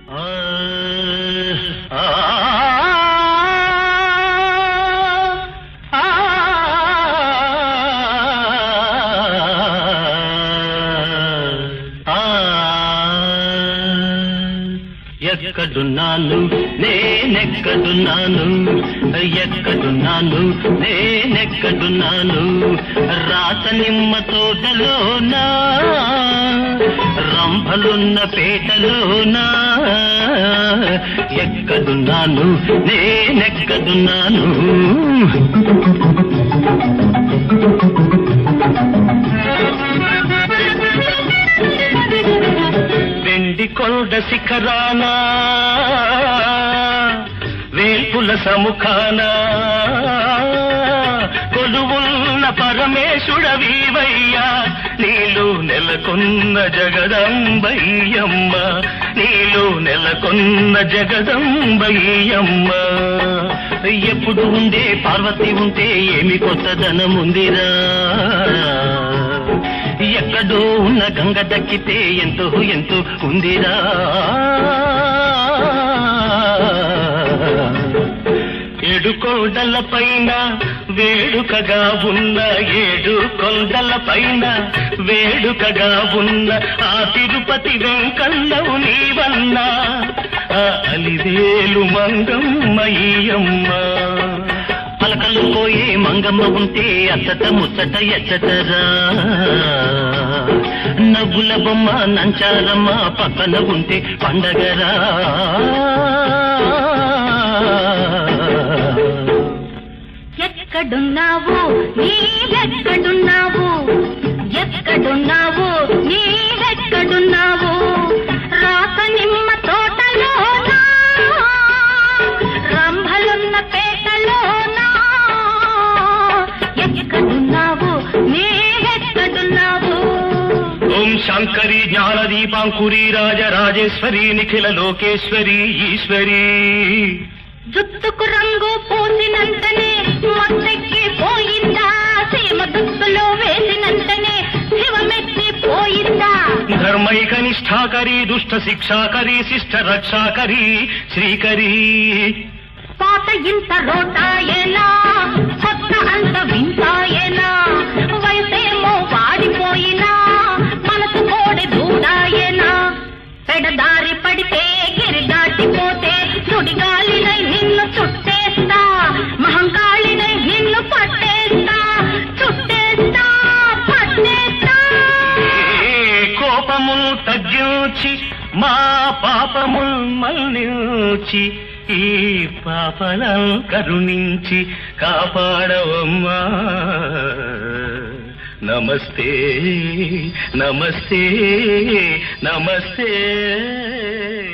ఎక్కడున్నాను నేనెక్కడున్నాను ఎక్కడున్నాను నేనెక్కడున్నాను రాత నిమ్మ తోటలోనా రంభలున్న పేటలోనా ఎక్కడున్నాను నేనెక్కడున్నాను వెండి కొండ శిఖరాన వేల్పుల సముఖాన కొలువున్న పరమేశుడవీవయ్యా నీలో నెలకొన్న జగదంబయ్యమ్మ నీలో నెలకొన్న జగదంబయ్యమ్మ ఎప్పుడు ఉండే పార్వతి ఉంటే ఏమి కొత్తదనముందిరా ఎక్కడో ఉన్న గంగ దక్కితే ఎంతో ఎంతో ఉందిరా ఏడు కొండల పైన వేడుకగా ఉన్న ఏడు కొండల పైన వేడుకగా ఉన్న ఆ తిరుపతి వెంకన్నవు నీవన్నా ఆ అలివేలు మంగమ్మయ్యమ్మ పలకలు పోయే మంగమ్మ ఉంటే అచ్చట ముచ్చట ఎచ్చటరా నవ్వుల బొమ్మ నంచారమ్మ పక్కన ఉంటే పండగరా ఎక్కడున్నావు నీవెక్కడున్నావు ఎక్కడున్నావు నీవెక్కడున్నావు రాత నిమ్మ తోటలోనా రంభలున్న పేటలోనా ఎక్కడున్నావు నీవెక్కడున్నావు ఓం శంకరి జ్ఞాన దీపాంకురి రాజ రాజేశ్వరి నిఖిల లోకేశ్వరి ఈశ్వరి జుట్టుకు రంగు పూసినంతనే మత్తెక్కి పోయిందా సీమ దుస్తులో వేసినంతనే శివమెత్తి పోయిందా ధర్మైక నిష్ఠాకరి దుష్ట శిక్షాకరి శిష్ట రక్షాకరి శ్రీకరి పాత ఇంత రోటాయేనా కొత్త అంత వింతాయేనా వయసేమో వాడిపోయినా మనసు కోడి దూడాయేనా పెడదారి పడితే గిరి దాటిపోతే సుడిగాలినై నిన్ను చుట్టేస్తా మహంకాళినై నిన్ను పట్టేస్తా చుట్టేస్తా పట్టేస్తా ఏ కోపములు తగ్గించి మా పాపముల్ మన్నించి ఈ పాపలం కరుణించి కాపాడవమ్మా నమస్తే నమస్తే నమస్తే